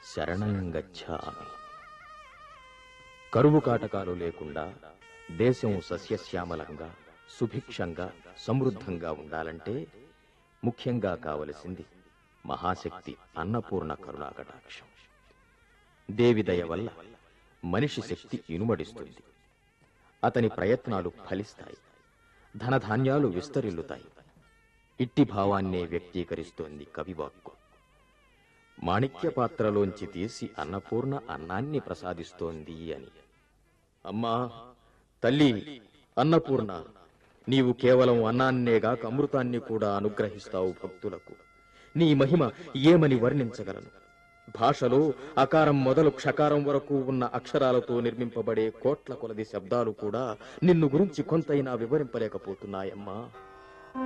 శరణం గచ్ఛామి కరువు కాటకాలు లేకుండా దేశం సస్యశ్యామలంగా సుభిక్షంగా సమృద్ధంగా ఉండాలంటే ముఖ్యంగా కావలసింది మహాశక్తి అన్నపూర్ణ కరుణాకటాక్షం దేవి దయ వల్ల మనిషి శక్తి ఇనుమడిస్తుంది అతని ప్రయత్నాలు ఫలిస్తాయి ధనధాన్యాలు విస్తరిల్లుతాయి ఇట్టి భావాన్నే వ్యక్తీకరిస్తోంది కవివాక్కు మాణిక్య పాత్రలోంచి తీసి అన్నపూర్ణ అన్నాన్ని ప్రసాదిస్తోంది అని అమ్మా తల్లి అన్నపూర్ణ నీవు కేవలం అన్నాన్నేగాక అమృతాన్ని కూడా అనుగ్రహిస్తావు భక్తులకు నీ మహిమ ఏమని వర్ణించగలను భాషలో అకారం మొదలు క్షకారం వరకు ఉన్న అక్షరాలతో నిర్మింపబడే కోట్ల కొలది శబ్దాలు కూడా నిన్ను గురించి కొంతైనా వివరింపలేకపోతున్నాయమ్మా